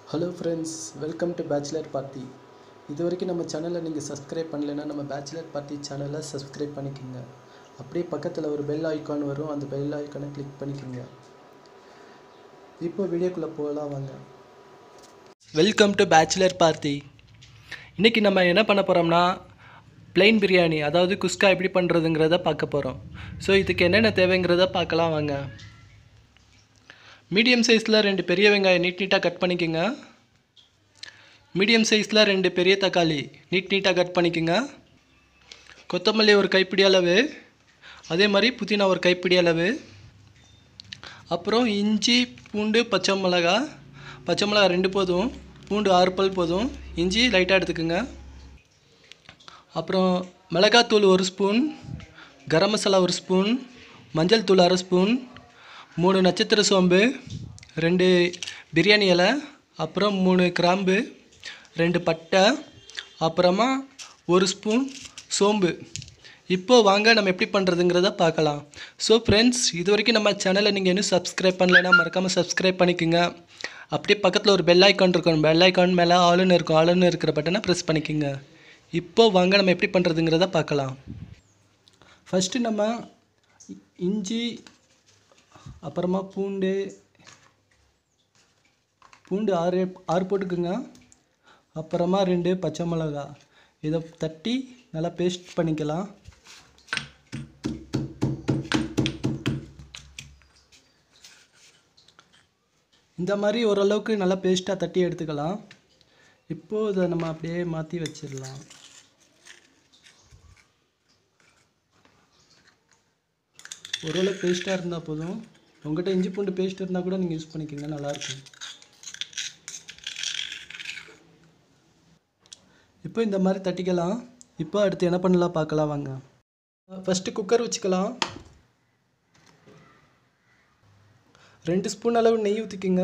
hello friends welcome to bachelor party இது வரைக்கும் நம்ம சேனலை நீங்கள் சப்ஸ்கிரைப் பண்ணலைன்னா நம்ம பேச்சுலர் பார்ட்டி சேனலை சப்ஸ்கிரைப் பண்ணிக்கோங்க அப்படியே பக்கத்தில் ஒரு பெல் ஐக்கான் வரும் அந்த பெல் ஐக்கானை கிளிக் பண்ணிக்கோங்க இப்போ வீடியோக்குள்ளே போகலாம் வாங்க வெல்கம் டு பேச்சுலர் பார்ட்டி இன்றைக்கி நம்ம என்ன பண்ண போகிறோம்னா plain பிரியாணி அதாவது குஸ்கா எப்படி பண்ணுறதுங்கிறத பார்க்க போகிறோம் ஸோ இதுக்கு என்னென்ன தேவைங்கிறத பார்க்கலாம் வாங்க மீடியம் சைஸில் ரெண்டு பெரிய வெங்காயம் நீட் நீட்டாக கட் பண்ணிக்கோங்க மீடியம் சைஸில் ரெண்டு பெரிய தக்காளி நீட் நீட்டாக கட் பண்ணிக்கோங்க கொத்தமல்லி ஒரு கைப்பிடி அளவு அதே மாதிரி புதினா ஒரு கைப்பிடி அளவு அப்புறம் இஞ்சி பூண்டு பச்சை மிளகா பச்சை மிளகா ரெண்டு போதும் பூண்டு ஆறு பல் போதும் இஞ்சி லைட்டாக எடுத்துக்கோங்க அப்புறம் மிளகாத்தூள் ஒரு ஸ்பூன் கரம் மசாலா ஒரு ஸ்பூன் மஞ்சள் தூள் அரை ஸ்பூன் மூணு நட்சத்திர சோம்பு ரெண்டு பிரியாணி இலை அப்புறம் மூணு கிராம்பு ரெண்டு பட்டை அப்புறமா ஒரு ஸ்பூன் சோம்பு இப்போ வாங்க நம்ம எப்படி பண்ணுறதுங்கிறத பார்க்கலாம் ஸோ ஃப்ரெண்ட்ஸ் இது வரைக்கும் நம்ம சேனலை நீங்கள் இன்னும் சப்ஸ்கிரைப் பண்ணலைன்னா மறக்காமல் சப்ஸ்கிரைப் பண்ணிக்கோங்க அப்படியே பக்கத்தில் ஒரு பெல் ஐக்கான் இருக்கும் பெல் ஐக்கான் மேலே ஆளுன்னு இருக்கும் ஆளுன்னு இருக்கிற பட்டனை ப்ரெஸ் பண்ணிக்கோங்க இப்போ வாங்க நம்ம எப்படி பண்ணுறதுங்கிறத பார்க்கலாம் ஃபஸ்ட்டு நம்ம இஞ்சி அப்புறமா பூண்டு பூண்டு ஆறு ஆறு போட்டுக்குங்க அப்புறமா ரெண்டு பச்சை மிளகா இதை தட்டி நல்லா பேஸ்ட் பண்ணிக்கலாம் இந்த மாதிரி ஓரளவுக்கு நல்லா பேஸ்ட்டாக தட்டி எடுத்துக்கலாம் இப்போது இதை நம்ம அப்படியே மாற்றி வச்சிடலாம் ஓரளவு பேஸ்ட்டாக இருந்தால் போதும் உங்கள்கிட்ட இஞ்சி பூண்டு பேஸ்ட் இருந்தால் கூட நீங்கள் யூஸ் பண்ணிக்கோங்க நல்லாயிருக்கும் இப்போ இந்த மாதிரி தட்டிக்கலாம் இப்போ அடுத்து என்ன பண்ணலாம் பார்க்கலாம் வாங்க ஃபஸ்ட்டு குக்கர் வச்சுக்கலாம் ரெண்டு ஸ்பூன் அளவு நெய் ஊற்றிக்குங்க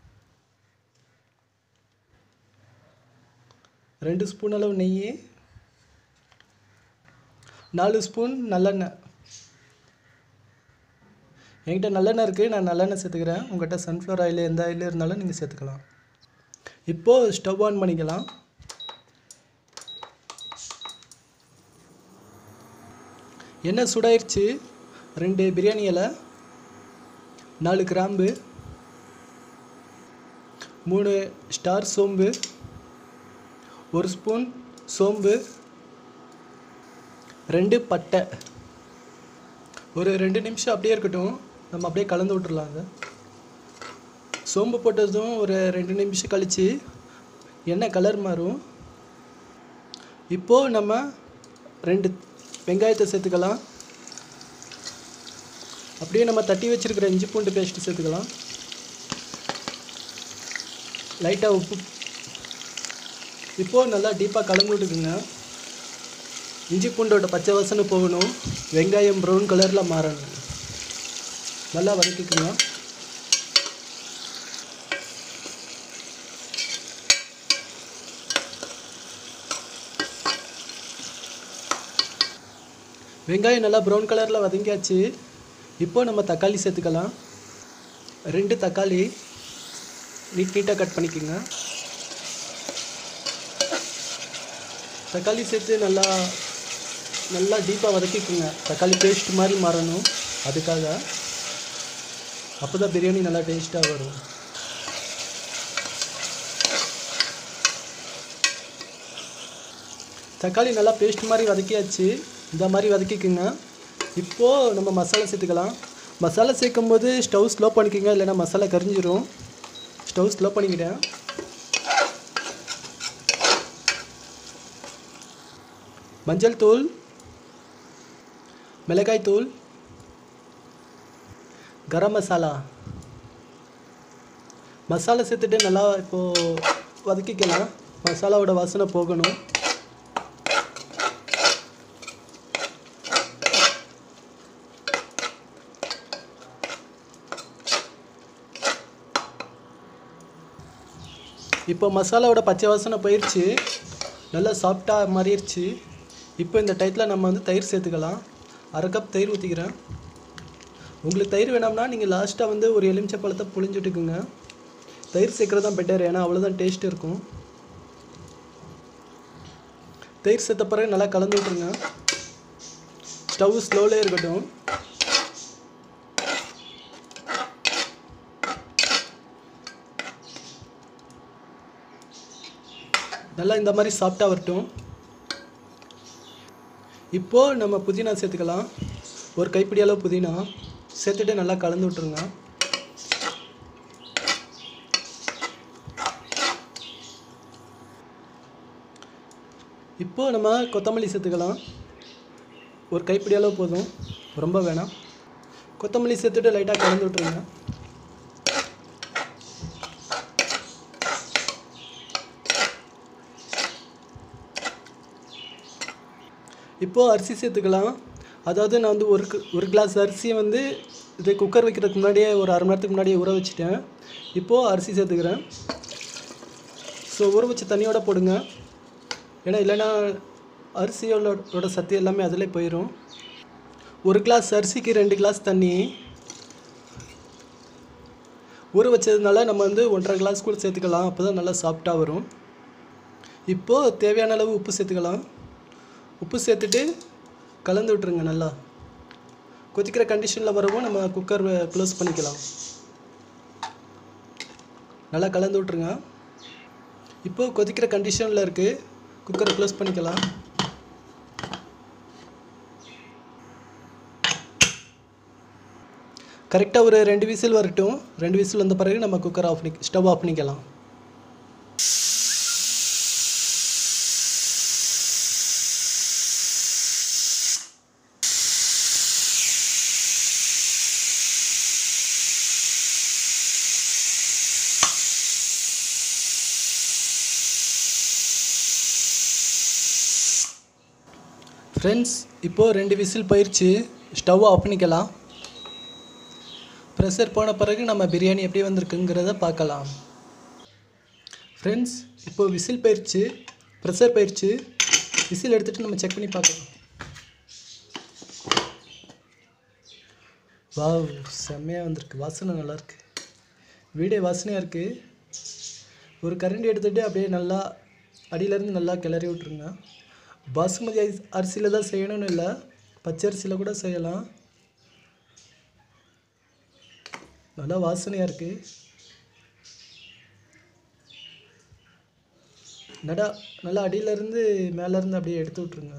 ரெண்டு ஸ்பூன் அளவு நெய் நாலு ஸ்பூன் நல்லெண்ணெய் என்கிட்ட நல்லெண்ணெய் இருக்குது நான் நல்லெண்ணெய் சேர்த்துக்கிறேன் உங்கள்கிட்ட சன்ஃப்ளவர் ஆயில் எந்த ஆயில் இருந்தாலும் நீங்கள் சேர்த்துக்கலாம் இப்போது ஸ்டவ் ஆன் பண்ணிக்கலாம் எண்ணெய் சூடாயிருச்சு ரெண்டு பிரியாணி இலை நாலு கிராம்பு மூணு ஸ்டார் சோம்பு ஒரு ஸ்பூன் சோம்பு ரெண்டு பட்டை ஒரு ரெண்டு நிமிஷம் அப்படியே இருக்கட்டும் நம்ம அப்படியே கலந்து விட்டுறலாம் அதை சோம்பு போட்டதும் ஒரு ரெண்டு நிமிஷம் கழித்து எண்ணெய் கலர் மாறும் இப்போது நம்ம ரெண்டு வெங்காயத்தை சேர்த்துக்கலாம் அப்படியே நம்ம தட்டி வச்சுருக்கிற இஞ்சி பூண்டு பேஸ்ட்டு சேர்த்துக்கலாம் லைட்டாக உப்பு இப்போது நல்லா டீப்பாக கலந்து விட்டுக்குங்க இஞ்சி பூண்டோட பச்சை வாசனை போகணும் வெங்காயம் ப்ரௌன் கலரில் மாறணும் நல்லா வதக்கிக்குங்க வெங்காயம் நல்லா ப்ரௌன் கலரில் வதங்கியாச்சு இப்போ நம்ம தக்காளி சேர்த்துக்கலாம் ரெண்டு தக்காளி நீட் நீட்டாக கட் பண்ணிக்கோங்க தக்காளி சேர்த்து நல்லா நல்லா டீப்பாக வதக்கிக்குங்க தக்காளி பேஸ்ட் மாதிரி மாறணும் அதுக்காக அப்போ தான் பிரியாணி நல்லா டேஸ்ட்டாக வரும் தக்காளி நல்லா பேஸ்ட் மாதிரி வதக்கியாச்சு இந்த மாதிரி வதக்கிக்குங்க இப்போது நம்ம மசாலா சேர்த்துக்கலாம் மசாலா சேர்க்கும் போது ஸ்டவ் ஸ்லோ பண்ணிக்கோங்க இல்லைன்னா மசாலா கரிஞ்சிரும் ஸ்டவ் ஸ்லோ பண்ணிக்கிட்டேன் மஞ்சள் தூள் மிளகாய் தூள் கரம் மசாலா மசாலா சேர்த்துட்டு நல்லா இப்போது வதக்கிக்கலாம் மசாலாவோட வாசனை போகணும் இப்போ மசாலாவோட பச்சை வாசனை போயிடுச்சு நல்லா சாஃப்டாக மாறிடுச்சு இப்போ இந்த டயத்தில் நம்ம வந்து தயிர் சேர்த்துக்கலாம் அரை கப் தயிர் ஊற்றிக்கிறேன் உங்களுக்கு தயிர் வேணாம்னா நீங்கள் லாஸ்ட்டாக வந்து ஒரு எலுமிச்சை பழத்தை புளிஞ்சுட்டுக்குங்க தயிர் சேர்க்குறது தான் பெட்டர் ஏன்னா அவ்வளோதான் டேஸ்ட் இருக்கும் தயிர் சேர்த்த பிறகு நல்லா கலந்து விட்ருங்க ஸ்டவ் ஸ்லோலே இருக்கட்டும் நல்லா இந்த மாதிரி சாஃப்டாக வரட்டும் இப்போது நம்ம புதினா சேர்த்துக்கலாம் ஒரு கைப்பிடி அளவு புதினா சேர்த்துட்டு நல்லா கலந்து விட்ருங்க இப்போது நம்ம கொத்தமல்லி சேர்த்துக்கலாம் ஒரு கைப்பிடி அளவு போதும் ரொம்ப வேணாம் கொத்தமல்லி சேர்த்துட்டு லைட்டாக கலந்து விட்ருங்க இப்போது அரிசி சேர்த்துக்கலாம் அதாவது நான் வந்து ஒரு கு- ஒரு கிளாஸ் அரிசியை வந்து இது குக்கர் வைக்கிறதுக்கு முன்னாடியே ஒரு அரை மணி நேரத்துக்கு முன்னாடியே ஊற வச்சுட்டேன் இப்போது அரிசி சேர்த்துக்கிறேன் ஸோ ஊற வச்ச தண்ணியோட போடுங்க ஏன்னா இல்லைன்னா அரிசியோட சத்து எல்லாமே அதிலே போயிடும் ஒரு கிளாஸ் அரிசிக்கு ரெண்டு கிளாஸ் தண்ணி ஊற வச்சதுனால நம்ம வந்து ஒன்றரை கிளாஸ் கூட சேர்த்துக்கலாம் அப்போ தான் நல்லா சாஃப்டாக வரும் இப்போது தேவையான அளவு உப்பு சேர்த்துக்கலாம் உப்பு சேர்த்துட்டு கலந்து விட்டுருங்க நல்லா கொதிக்கிற கண்டிஷனில் வரவும் நம்ம குக்கர் க்ளோஸ் பண்ணிக்கலாம் நல்லா கலந்து விட்ருங்க இப்போது கொதிக்கிற கண்டிஷனில் இருக்குது குக்கரை க்ளோஸ் பண்ணிக்கலாம் கரெக்டாக ஒரு ரெண்டு விசில் வரட்டும் ரெண்டு விசில் வந்த பிறகு நம்ம குக்கர் ஆஃப் பண்ணி ஸ்டவ் ஆஃப் பண்ணிக்கலாம் ஃப்ரெண்ட்ஸ் இப்போது ரெண்டு விசில் போயிடுச்சு ஸ்டவ் ஆஃப் பண்ணிக்கலாம் ப்ரெஷர் போன பிறகு நம்ம பிரியாணி எப்படி வந்திருக்குங்கிறத பார்க்கலாம் ஃப்ரெண்ட்ஸ் இப்போது விசில் போயிடுச்சு ப்ரெஷர் போயிடுச்சு விசில் எடுத்துகிட்டு நம்ம செக் பண்ணி பார்க்கலாம் வாவ் செம்மையாக வந்திருக்கு வாசனை நல்லாயிருக்கு வீடே வாசனையாக இருக்குது ஒரு கரண்டி எடுத்துகிட்டு அப்படியே நல்லா அடியிலேருந்து நல்லா கிளறி விட்ருங்க பாசுமதி அரிசி அரிசியில் தான் செய்யணும்னு இல்லை பச்சை அரிசியில் கூட செய்யலாம் நல்லா வாசனையாக இருக்குது நடா நல்லா அடியிலேருந்து மேலேருந்து அப்படியே எடுத்து விட்ருங்க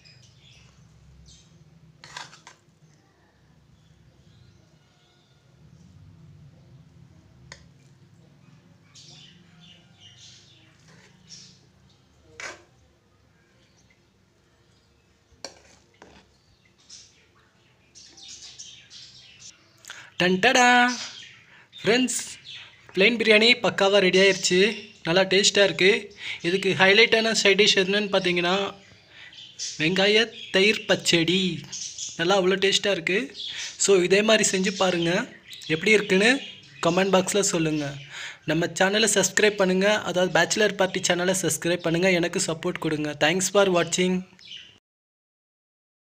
டன்டடா ஃப்ரெண்ட்ஸ் plain பிரியாணி பக்காவாக ரெடி ஆயிருச்சு நல்லா டேஸ்ட்டாக இருக்குது இதுக்கு ஹைலைட்டான சைட் டிஷ் என்னன்னு பார்த்தீங்கன்னா வெங்காய தயிர் பச்சடி நல்லா அவ்வளோ டேஸ்ட்டாக இருக்குது ஸோ இதே மாதிரி செஞ்சு பாருங்கள் எப்படி இருக்குன்னு கமெண்ட் பாக்ஸில் சொல்லுங்கள் நம்ம சேனலை சப்ஸ்கிரைப் பண்ணுங்கள் அதாவது பேச்சுலர் பார்ட்டி சேனலை சப்ஸ்கிரைப் பண்ணுங்கள் எனக்கு சப்போர்ட் கொடுங்க தேங்க்ஸ் ஃபார் வாட்சிங்